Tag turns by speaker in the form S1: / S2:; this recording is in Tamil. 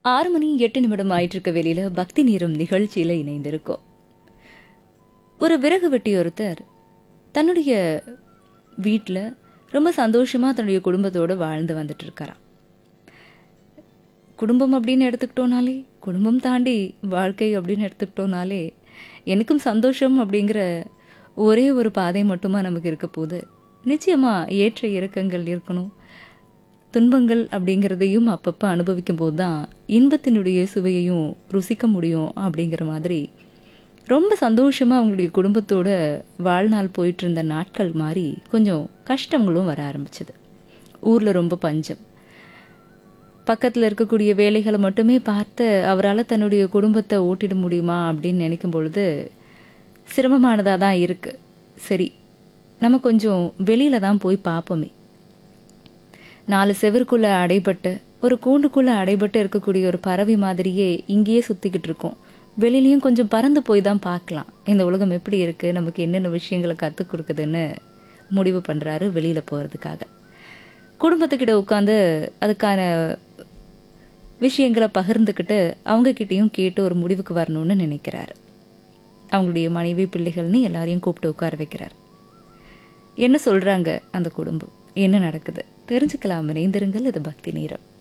S1: ஆறு மணி எட்டு நிமிடம் ஆயிட்டு இருக்க வெளியில பக்தி நேரம் நிகழ்ச்சியில இணைந்திருக்கோம் ஒரு விறகு வெட்டி ஒருத்தர் தன்னுடைய வீட்டில் ரொம்ப சந்தோஷமா தன்னுடைய குடும்பத்தோட வாழ்ந்து வந்துட்டு இருக்காராம் குடும்பம் அப்படின்னு எடுத்துக்கிட்டோனாலே குடும்பம் தாண்டி வாழ்க்கை அப்படின்னு எடுத்துக்கிட்டோனாலே எனக்கும் சந்தோஷம் அப்படிங்கிற ஒரே ஒரு பாதை மட்டுமா நமக்கு இருக்க போகுது நிச்சயமா ஏற்ற இறக்கங்கள் இருக்கணும் துன்பங்கள் அப்படிங்கிறதையும் அப்பப்போ அனுபவிக்கும் போது தான் இன்பத்தினுடைய சுவையையும் ருசிக்க முடியும் அப்படிங்கிற மாதிரி ரொம்ப சந்தோஷமாக அவங்களுடைய குடும்பத்தோட வாழ்நாள் போயிட்டு இருந்த நாட்கள் மாதிரி கொஞ்சம் கஷ்டங்களும் வர ஆரம்பிச்சது ஊரில் ரொம்ப பஞ்சம் பக்கத்தில் இருக்கக்கூடிய வேலைகளை மட்டுமே பார்த்து அவரால் தன்னுடைய குடும்பத்தை ஓட்டிட முடியுமா அப்படின்னு நினைக்கும் பொழுது சிரமமானதாக தான் இருக்குது சரி நம்ம கொஞ்சம் வெளியில தான் போய் பார்ப்போமே நாலு செவருக்குள்ள அடைபட்டு ஒரு கூண்டுக்குள்ள அடைபட்டு இருக்கக்கூடிய ஒரு பறவை மாதிரியே இங்கேயே சுத்திக்கிட்டு இருக்கோம் வெளியிலயும் கொஞ்சம் பறந்து போய் தான் பார்க்கலாம் இந்த உலகம் எப்படி இருக்கு நமக்கு என்னென்ன விஷயங்களை கற்றுக் கொடுக்குதுன்னு முடிவு பண்றாரு வெளியில போறதுக்காக குடும்பத்துக்கிட்ட உட்காந்து அதுக்கான விஷயங்களை பகிர்ந்துக்கிட்டு அவங்க கிட்டேயும் கேட்டு ஒரு முடிவுக்கு வரணும்னு நினைக்கிறாரு அவங்களுடைய மனைவி பிள்ளைகள்னு எல்லாரையும் கூப்பிட்டு உட்கார வைக்கிறார் என்ன சொல்றாங்க அந்த குடும்பம் என்ன நடக்குது தெரிஞ்சுக்கலாம் இணைந்திருங்கள் இது பக்தி நேரம்